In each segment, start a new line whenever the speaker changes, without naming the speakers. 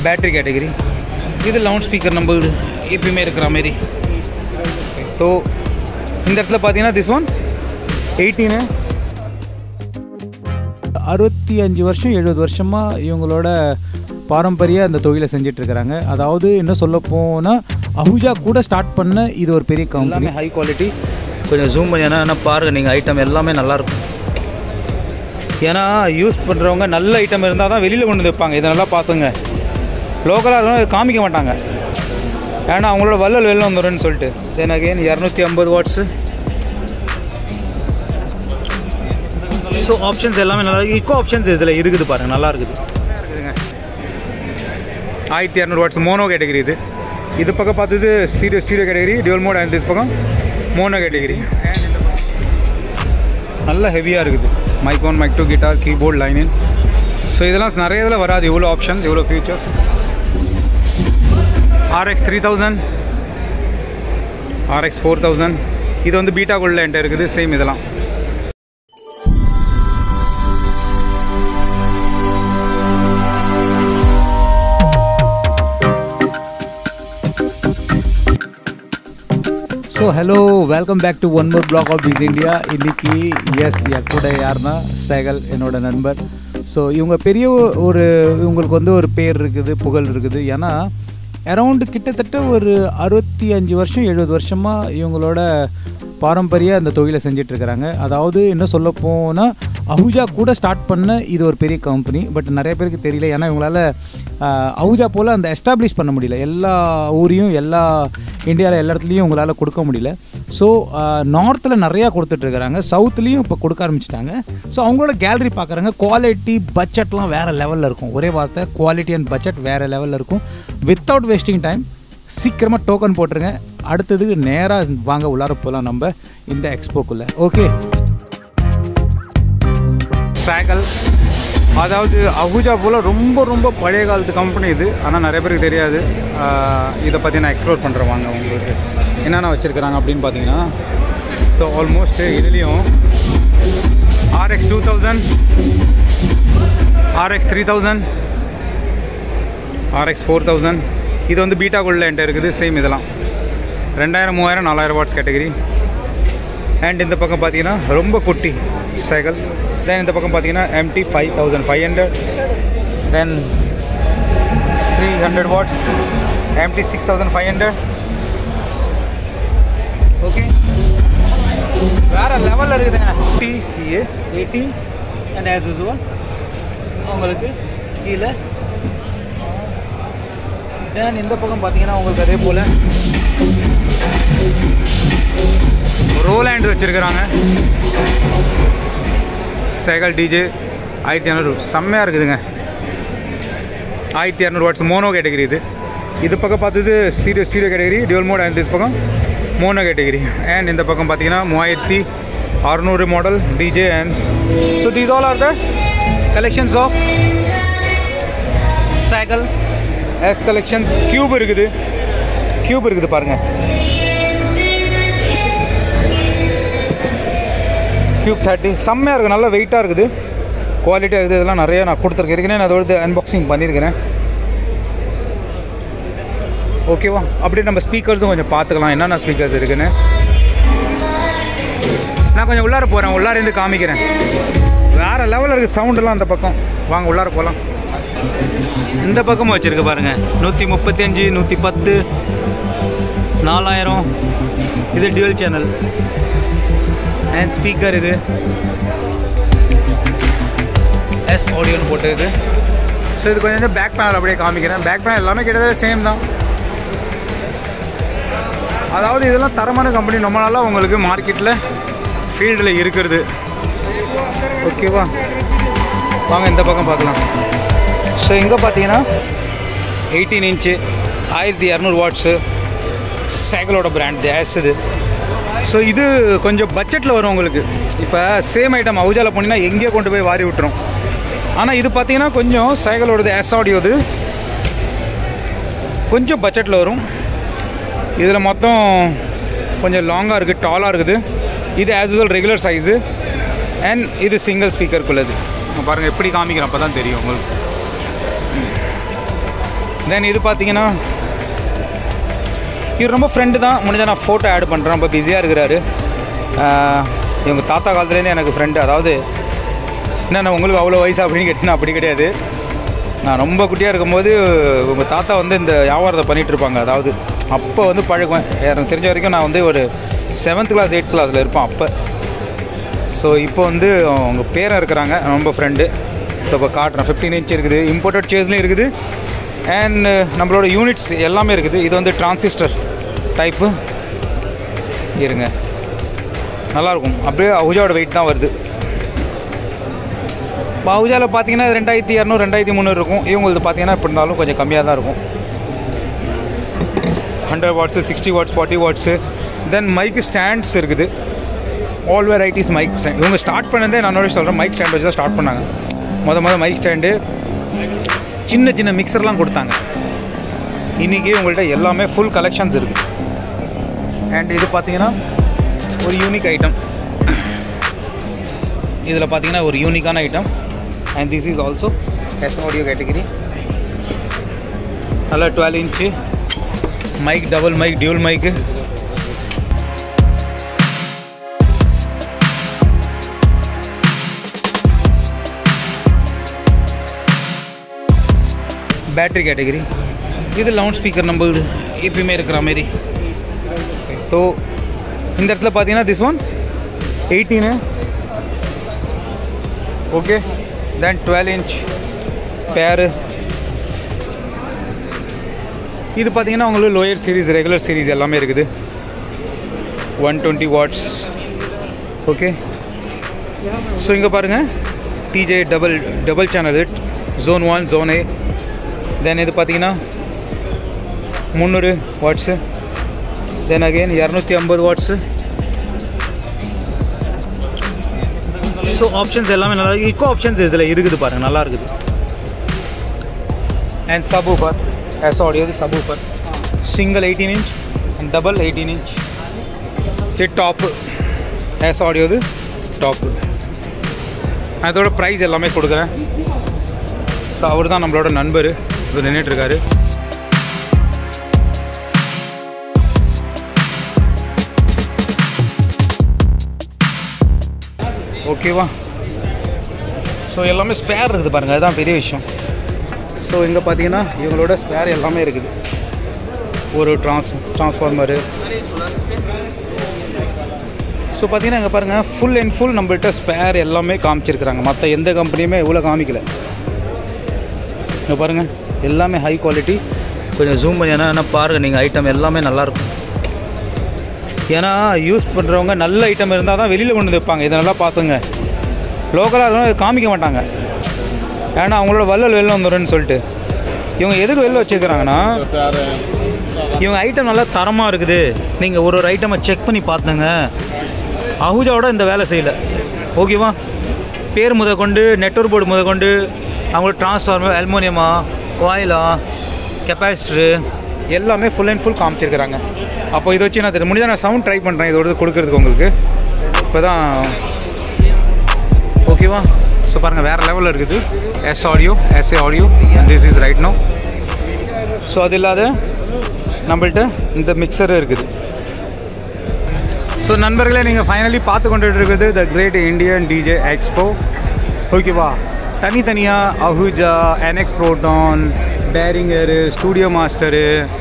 battery category இது loud speaker நம்மளுது எப்பயுமே இருக்கிற மாரி ஸோ இந்த இடத்துல பார்த்தீங்கன்னா திஸ் ஒன் எயிட்டீனு
அறுபத்தி அஞ்சு வருஷம் எழுபது வருஷமாக இவங்களோட பாரம்பரிய அந்த தொழிலை செஞ்சுட்டு இருக்கிறாங்க அதாவது இன்னும் சொல்ல போனால் அஹுஜா கூட ஸ்டார்ட் பண்ண இது ஒரு பெரிய கம்பெனி
எல்லாமே ஹை குவாலிட்டி கொஞ்சம் ஜூம் பண்ணி ஏன்னா பாருங்கள் நீங்கள் ஐட்டம் எல்லாமே நல்லாயிருக்கும் ஏன்னா யூஸ் பண்ணுறவங்க நல்ல ஐட்டம் இருந்தால் தான் வெளியில் கொண்டு வந்து வைப்பாங்க இதை நல்லா பார்த்துங்க லோக்கலாக இருந்தாலும் இதை காமிக்க மாட்டாங்க ஏன்னா அவங்களோட வள்ளல் வெளில வந்துடும்னு சொல்லிட்டு தென் அகெயின் இரநூத்தி ஐம்பது வாட்ஸு ஸோ ஆப்ஷன்ஸ் எல்லாமே நல்லா இருக்கு இக்கோ ஆப்ஷன்ஸ் இதில் இருக்குது பாருங்கள் நல்லா இருக்குது இருக்குதுங்க ஆயிரத்தி இரநூறு வாட்ஸ் மோனோ கேட்டகரி இது இது பக்கம் பார்த்தது stereo stereo category dual mode and this பக்கம் மோனோ கேட்டகரி நல்ல ஹெவியாக இருக்குது mic one mic two guitar keyboard லைனின் ஸோ இதெல்லாம் நிறைய இதில் வராது இவ்வளோ ஆப்ஷன்ஸ் இவ்வளோ features RX three thousand RX four thousand இது வந்து பீட்டா கோல்டில் என்கிட்ட இருக்குது சேம் இதெல்லாம்
so hello welcome back to one more block of peace India இன்னைக்கு எஸ் என் கூட யாருன்னா சேகல் என்னோட நண்பர் ஸோ இவங்க பெரிய ஒரு இவங்களுக்கு வந்து ஒரு பேர் இருக்குது புகழ் இருக்குது ஏன்னா அரவுண்டு கிட்டத்தட்ட ஒரு அறுபத்தி அஞ்சு வருஷம் எழுபது வருஷமாக இவங்களோட பாரம்பரிய அந்த தொழிலை செஞ்சுட்டு இருக்கிறாங்க அதாவது இன்னும் சொல்ல போனால் அஹுஜா கூட ஸ்டார்ட் பண்ண இது ஒரு பெரிய கம்பெனி பட் நிறைய பேருக்கு தெரியல ஏன்னா இவங்களால ஆஹ், அஹுஜா போல் அந்த எஸ்டாப்ளிஷ் பண்ண முடியல எல்லா ஊரையும் எல்லா இந்தியாவில் எல்லா இடத்துலையும் உங்களால் கொடுக்க முடியல ஸோ நார்த்தில் நிறையா கொடுத்துட்ருக்குறாங்க சவுத்துலேயும் இப்போ கொடுக்க ஆரம்பிச்சிட்டாங்க ஸோ அவங்களோட கேலரி பார்க்குறாங்க குவாலிட்டி பட்ஜெட்லாம் வேறு லெவலில் இருக்கும் ஒரே வார்த்தை குவாலிட்டி அண்ட் பட்ஜெட் வேறு லெவலில் இருக்கும் வித்தவுட் வேஸ்டிங் டைம் சீக்கிரமாக டோக்கன் போட்டுருங்க அடுத்ததுக்கு நேராக வாங்க உள்ளார போகலாம் நம்ம இந்த எக்ஸ்போக்குள்ளே ஓகே
சேகல் அதாவது அஹுஜா போல் ரொம்ப ரொம்ப பழைய காலத்து கம்பெனி இது ஆனால் நிறைய பேருக்கு தெரியாது ஆஹ் இதை பற்றி நான் எக்ஸ்ப்ளோர் பண்ணுறேன் வாங்க உங்களுக்கு என்னென்ன வச்சுருக்கிறாங்க அப்படின்னு பார்த்தீங்கன்னா ஸோ ஆல்மோஸ்ட் இதுலேயும் RX two thousand RX three thousand RX four thousand இது வந்து பீட்டா கோல்டில் என்கிட்ட இருக்குது சேம் இதெல்லாம் ரெண்டாயிரம் மூவாயிரம் நாலாயிரம் வாட்ஸ் கேட்டகரி அண்ட் இந்த பக்கம் பார்த்தீங்கன்னா ரொம்ப குட்டி சைக்கிள் தென் இந்த பக்கம் பார்த்தீங்கன்னா MT five thousand five hundred then three hundred watts MT six thousand five hundred okay வேற லெவலில் இருக்குதுங்க DCA eighty and as usual உங்களுக்கு கீழே தென் இந்த பக்கம் பார்த்தீங்கன்னா உங்களுக்கு அதே போல் ரோலேண்ட் வச்சுருக்கிறாங்க சைக்கிள் டிஜே ஆயிரத்தி இரநூறு செம்மையாக இருக்குதுங்க ஆயிரத்தி இரநூறு வாட்ஸ் மோனோ கேட்டகரி இது இது பக்கம் பார்த்தது stereo stereo category dual mode and this பக்கம் மோனோ கேட்டகரி அண்ட் இந்த பக்கம் பார்த்தீங்கன்னா மூவாயிரத்தி அறநூறு model DJ and so these all are the collections of cycles collections cube இருக்குது கியூப் இருக்குது பாருங்கள் கியூப் தேர்ட்டி செம்மையாக இருக்குது நல்ல வெயிட்டாக இருக்குது குவாலிட்டியாக இருக்குது இதெல்லாம் நிறைய நான் கொடுத்துருக்கேன் ஏற்கனவே நான் அதோட அன்பாக்சிங் பண்ணியிருக்கிறேன் ஓகேவா அப்படியே நம்ம ஸ்பீக்கர்ஸும் கொஞ்சம் பார்த்துக்கலாம் என்னென்ன ஸ்பீக்கர்ஸ் இருக்குன்னு நான் கொஞ்சம் உள்ளார போகிறேன் உள்ளார இருந்து காமிக்கிறேன் வேறு லெவலில் இருக்குது சவுண்டெல்லாம் அந்த பக்கம் வாங்க உள்ளார போகலாம் இந்த பக்கமும் வச்சுருக்கு பாருங்க நூற்றி முப்பத்தி அஞ்சு நூற்றி பத்து நாலாயிரம் இது டியூவல் சேனல் அண்ட் ஸ்பீக்கர் இது எஸ் ஆடியோன்னு போட்டு இது ஸோ இது கொஞ்சம் பேக் பேனல் அப்படியே காமிக்கிறேன் பேக் பேனல் எல்லாமே கிட்டத்தட்ட சேம் தான் அதாவது இதெல்லாம் தரமான கம்பெனி ரொம்ப நாளாக உங்களுக்கு மார்க்கெட்டில் ஃபீல்டில் இருக்கிறது ஓகேவா வாங்க இந்த பக்கம் பார்க்கலாம் ஸோ இங்கே பார்த்தீங்கன்னா எயிட்டீன் இன்ச்சு ஆயிரத்தி இரநூறு வாட்ஸு சைக்கிளோட பிராண்ட் ஜேஸ் இது ஸோ இது கொஞ்சம் பட்ஜெட்டில் வரும் உங்களுக்கு இப்போ சேம் ஐட்டம் அவுஜாவில் போனீங்கன்னா எங்கேயோ கொண்டு போய் வாரி விட்டுரும் ஆனால் இது பார்த்தீங்கன்னா கொஞ்சம் சைக்கிளோடது எஸ் ஆடியோது கொஞ்சம் பட்ஜெட்டில் வரும் இதில் மொத்தம் கொஞ்சம் லாங்காக இருக்குது டாலாக இருக்குது இது as usual regular size and இது சிங்கிள் ஸ்பீக்கருக்குள்ளது பாருங்கள் எப்படி காமிக்கிறேன் அப்போ தான் தெரியும் உங்களுக்கு தென் இது பார்த்தீங்கன்னா இவர் ரொம்ப ஃப்ரெண்டு தான் முடிஞ்சால் நான் ஃபோட்டோ ஆட் பண்ணுறேன் ரொம்ப பிஸியாக இருக்கிறாரு ஆஹ் இவங்க தாத்தா காலத்துலேருந்து எனக்கு ஃப்ரெண்டு அதாவது என்னென்ன உங்களுக்கு அவ்வளோ வயசு அப்படின்னு கேட்டிங்கன்னா அப்படி கிடையாது நான் ரொம்ப குட்டியாக இருக்கும்போது உங்கள் தாத்தா வந்து இந்த வியாபாரத்தை பண்ணிகிட்டு இருப்பாங்க அதாவது அப்போ வந்து பழகுவேன் எனக்கு தெரிஞ்ச வரைக்கும் நான் வந்து ஒரு செவன்த் கிளாஸ் எயித் கிளாஸில் இருப்பேன் அப்போ ஸோ இப்போ வந்து அவங்க பேரன் இருக்கிறாங்க ரொம்ப ஃப்ரெண்டு ஸோ இப்போ காட்டுறேன் ஃபிஃப்டீன் இன்ச் இருக்குது இம்போர்ட்டட் சேர்ஸ்லையும் இருக்குது அண்ட் நம்மளோட யூனிட்ஸ் எல்லாமே இருக்குது இது வந்து டிரான்சிஸ்டர் டைப்பு இருங்க நல்லாயிருக்கும் அப்படியே அவுஜாவோட வெயிட் தான் வருது இப்போ அவுஜாவில் பார்த்தீங்கன்னா ரெண்டாயிரத்தி இரநூறு ரெண்டாயிரத்தி முந்நூறு இருக்கும் இவங்களுக்கு பார்த்தீங்கன்னா இப்படி இருந்தாலும் கொஞ்சம் கம்மியாக தான் இருக்கும் hundred watts sixty watts forty watts then mic stands இருக்குது ஆல் வெரைட்டிஸ் மைக் ஸ்டாண்ட் இவங்க ஸ்டார்ட் பண்ணதே நான் நோடி சொல்கிறேன் மைக் ஸ்டாண்ட் வச்சு தான் ஸ்டார்ட் பண்ணாங்க மொதல் மொதல் மைக் ஸ்டாண்டு சின்ன சின்ன மிக்சர்லாம் கொடுத்தாங்க இன்றைக்கி உங்கள்கிட்ட எல்லாமே ஃபுல் கலெக்ஷன்ஸ் இருக்குது அண்ட் இது பார்த்தீங்கன்னா ஒரு யூனிக் ஐட்டம் இதில் பார்த்தீங்கன்னா ஒரு யூனிக்கான item and this is also S audio category நல்லா twelve inch mic double mic dual mic battery category இது லவுட் ஸ்பீக்கர் நம்மளுது எப்பயுமே இருக்கிற மாதிரி ஸோ இந்த இடத்துல பார்த்தீங்கன்னா this one eighteen okay then twelve inch பேரு இது பார்த்தீங்கன்னா உங்களுக்கு லோயர் சீரிஸ் ரெகுலர் சீரிஸ் எல்லாமே இருக்குது one twenty watts okay so இங்கே பாருங்கள் DJ double double channel zone one zone A then இது பார்த்தீங்கன்னா முந்நூறு வாட்ஸு தென் அகெயின் இரநூத்தி ஐம்பது வாட்ஸு ஸோ ஆப்ஷன்ஸ் எல்லாமே நல்லா இக்கோ ஆப்ஷன்ஸ் இதில் இருக்குது பாருங்கள் நல்லா இருக்குது அண்ட் சப் ஊஃபர் எஸ் ஆடியோது sub woofer single eighteen inch and double eighteen inch இது டாப்பு எஸ் ஆடியோது டாப்பு அதோட ப்ரைஸ் எல்லாமே கொடுக்குறேன் ஸோ அவர் தான் நம்மளோட நண்பர் இவர் நின்றுட்டுருக்காரு ஓகேவா ஸோ எல்லாமே ஸ்பேர் இருக்குது பாருங்கள் அதுதான் பெரிய விஷயம் ஸோ இங்கே பார்த்தீங்கன்னா இவங்களோட ஸ்பேர் எல்லாமே இருக்குது ஒரு ட்ரான்ஸ் ட்ரான்ஸ்ஃபார்மரு ஸோ பார்த்தீங்கன்னா இங்கே பாருங்கள் ஃபுல் அண்ட் ஃபுல் நம்மள்ட்ட ஸ்பேர் எல்லாமே காமிச்சிருக்கிறாங்க மற்ற எந்த கம்பெனியுமே இவ்வளோ காமிக்கல இங்கே பாருங்கள் எல்லாமே ஹை குவாலிட்டி கொஞ்சம் ஜூம் பண்ணி ஏன்னா பாருங்கள் நீங்கள் ஐட்டம் எல்லாமே நல்லாயிருக்கும் ஏன்னா யூஸ் பண்ணுறவங்க நல்ல ஐட்டம் இருந்தால் தான் வெளியில் கொண்டு வந்து வைப்பாங்க இதை நல்லா பார்த்துங்க லோக்கலாக இருக்கணும் இதை காமிக்க மாட்டாங்க ஏன்னா அவங்களோட வள்ளல் வெளில வந்துடும்னு சொல்லிட்டு இவங்க எதுக்கு வெளில வச்சுருக்கிறாங்கன்னா இவங்க ஐட்டம் நல்லா தரமாக இருக்குது நீங்கள் ஒரு ஒரு ஐட்டமை செக் பண்ணி பார்த்துங்க அஹூஜாவோட இந்த வேலை செய்யலை ஓகேவா பேர் முத கொண்டு நெட்ஒர்க் போர்டு முத கொண்டு அவங்களோட டிரான்ஸ்ஃபார்மர் அல்மோனியமா கோயிலா கெப்பாசிட்டரு எல்லாமே ஃபுல் அண்ட் ஃபுல் காமிச்சிருக்கிறாங்க அப்போ இதை வச்சு நான் தெரியும் முடிஞ்சா நான் சவுண்ட் ட்ரை பண்ணுறேன் இதோட கொடுக்கறதுக்கு உங்களுக்கு இப்போ தான் ஓகேவா ஸோ பாருங்கள் வேறு லெவலில் இருக்குது S audio SA audio this is right no so அது இல்லாத நம்மள்ட்ட இந்த மிக்சர் இருக்குது ஸோ நண்பர்களே நீங்கள் ஃபைனலி பார்த்து கொண்டுட்டு இருக்குது the great Indian DJ expo ஓகேவா தனித்தனியாக Ahuja NX Proton Behringer Studio Master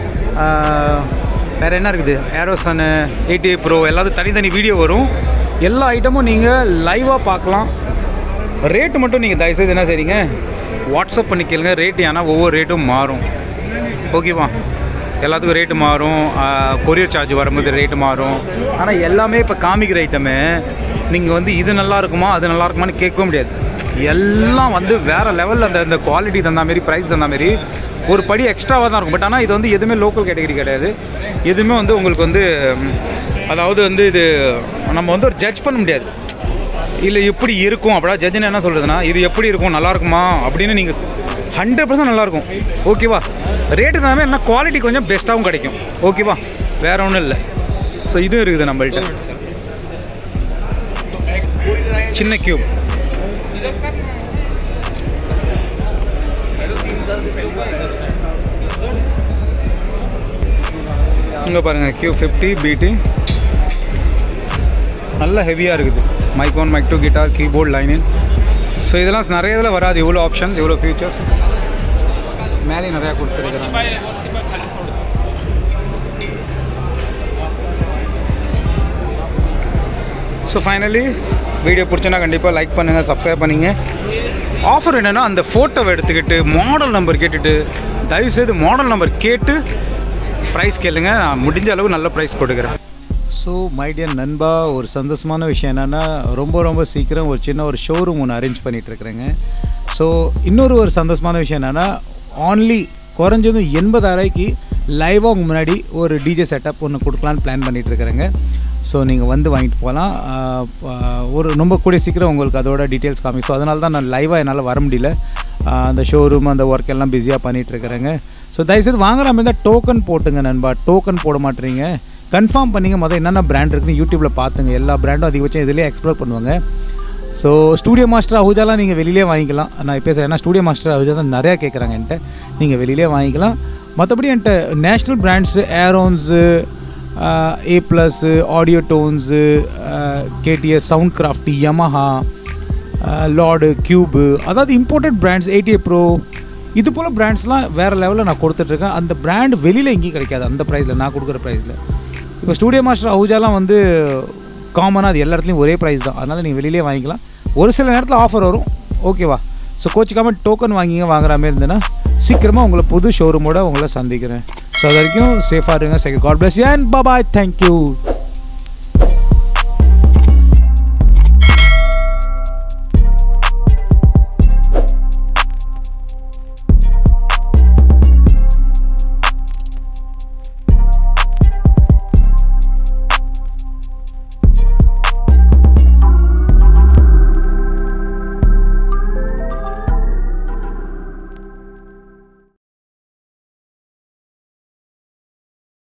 வேறு என்ன இருக்குது ஏரோசனு ஏடிஏ ப்ரோ எல்லாத்துக்கும் தனித்தனி வீடியோ வரும் எல்லா ஐட்டமும் நீங்கள் லைவாக பார்க்கலாம் ரேட்டு மட்டும் நீங்கள் தயவுசெய்து என்ன செய்றீங்க வாட்ஸ்அப் பண்ணி கேளுங்க ரேட்டு ஏன்னா ஒவ்வொரு ரேட்டும் மாறும் ஓகேவா எல்லாத்துக்கும் ரேட்டு மாறும் கொரியர் சார்ஜ் வரும்போது ரேட்டு மாறும் ஆனால் எல்லாமே இப்போ காமிக்கிற ஐட்டமு நீங்கள் வந்து இது நல்லா இருக்குமா அது நல்லா இருக்குமான்னு கேட்கவே முடியாது எல்லாம் வந்து வேறு லெவலில் அந்த அந்த குவாலிட்டி தந்தா மாரி ப்ரைஸ் தந்தா மாரி ஒரு படி எக்ஸ்ட்ராவாக தான் இருக்கும் பட் ஆனால் இது வந்து எதுவுமே லோக்கல் கேட்டகரி கிடையாது எதுவுமே வந்து உங்களுக்கு வந்து ம், அதாவது வந்து இது நம்ம வந்து ஒரு ஜட்ஜ் பண்ண முடியாது இல்லை எப்படி இருக்கும் அப்படின்னா ஜட்ஜின்னு என்ன சொல்கிறதுனா இது எப்படி இருக்கும் நல்லா இருக்குமா அப்படின்னு நீங்கள் ஹண்ட்ரட் பர்சன்ட் நல்லாயிருக்கும் ஓகேவா ரேட்டு தான் என்ன குவாலிட்டி கொஞ்சம் பெஸ்ட்டாகவும் கிடைக்கும் ஓகேவா வேற ஒன்றும் இல்லை ஸோ இதுவும் இருக்குது நம்மள்ட்ட சின்ன கியூப் இங்கே பாருங்கள் கியூ ஃபிஃப்டி பிடி நல்ல ஹெவியாக இருக்குது mic one mic two guitar keyboard லைனின் ஸோ இதெல்லாம் நிறைய இதில் வராது இவ்வளோ ஆப்ஷன்ஸ் இவ்வளோ ஃபீச்சர்ஸ் மேலேயும் நிறையா கொடுத்துருக்குறாங்க ஸோ ஃபைனலி வீடியோ பிடிச்சோன்னா கண்டிப்பாக லைக் பண்ணுங்கள் சப்ஸ்கிரைப் பண்ணிங்க ஆஃபர் என்னென்னா அந்த ஃபோட்டோவை எடுத்துக்கிட்டு மாடல் நம்பர் கேட்டுட்டு தயவுசெய்து மாடல் நம்பர் கேட்டு ப்ரைஸ் கேளுங்க நான் முடிஞ்ச அளவு நல்ல ப்ரைஸ் கொடுக்குறேன்
ஸோ மை டியர் நண்பா ஒரு சந்தோஷமான விஷயம் என்னென்னா ரொம்ப ரொம்ப சீக்கிரம் ஒரு சின்ன ஒரு ஷோரூம் ஒன்று அரேஞ்ச் பண்ணிகிட்ருக்குறேங்க ஸோ இன்னொரு ஒரு சந்தோஷமான விஷயம் என்னென்னா ஆன்லி குறைஞ்சதும் எண்பதாயிரூபாய்க்கு லைவாக உங்க முன்னாடி ஒரு டிஜே செட்டப் ஒன்று கொடுக்கலான்னு பிளான் பண்ணிகிட்ருக்குறேங்க ஸோ நீங்கள் வந்து வாங்கிட்டு போகலாம் ஆஹ் ஆஹ் ஒரு ரொம்ப கூடிய சீக்கிரம் உங்களுக்கு அதோட டீட்டெயில்ஸ் காமி ஸோ அதனால தான் நான் லைவாக என்னால் வர முடியல ஆஹ் அந்த ஷோரூம் அந்த ஒர்க் எல்லாம் பிஸியாக பண்ணிகிட்ருக்குறேங்க ஸோ தயவுசெய்து வாங்குற மாதிரி இருந்தால் டோக்கன் போட்டுங்க நண்பா டோக்கன் போட மாட்டேறீங்க கன்ஃபார்ம் பண்ணிங்க மொதல் என்னென்ன பிராண்ட் இருக்குன்னு யூடியூப்பில் பார்த்துங்க எல்லா பிராண்டும் அதிகபட்சம் இதிலே எக்ஸ்ப்ளோர் பண்ணுவாங்க ஸோ ஸ்டூடியோ மாஸ்டர் அஹூஜாலாம் நீங்கள் வெளியிலே வாங்கிக்கலாம் நான் இப்போ ஏன்னா ஸ்டூடியோ மாஸ்டர் அஹூஜா தான் நிறையா கேட்குறாங்க என்கிட்ட நீங்கள் வெளியிலே வாங்கிக்கலாம் மற்றபடி என்கிட்ட நேஷ்னல் பிராண்ட்ஸு ஏரோன்ஸு A plus audio tones KTS sound craft Yamaha lord cube அதாவது இம்போர்ட்டட் பிராண்ட்ஸ் ஏடிஏ ப்ரோ இது போல் பிராண்ட்ஸ்லாம் வேறு லெவலில் நான் கொடுத்துட்ருக்கேன் அந்த பிராண்ட் வெளியில் எங்கேயும் கிடைக்காது அந்த ப்ரைஸில் நான் கொடுக்குற ப்ரைஸில் இப்போ ஸ்டூடியோ மாஸ்டர் அவுஜாலாம் வந்து காமனாக அது எல்லா இடத்துலையும் ஒரே ப்ரைஸ் தான் அதனால் நீங்கள் வெளியிலே வாங்கிக்கலாம் ஒரு சில நேரத்தில் ஆஃபர் வரும் ஓகேவா ஸோ கோச்சிக்காமல் டோக்கன் வாங்கிங்க வாங்குற மாதிரி இருந்ததுன்னா சீக்கிரமாக உங்களை புது ஷோரூமோட உங்களை சந்திக்கிறேன் ஸோ அது வரைக்கும் சேஃபாக இருங்க செகண்ட் காட் பிளஸ் அண்ட் பாபாய் தேங்க்யூ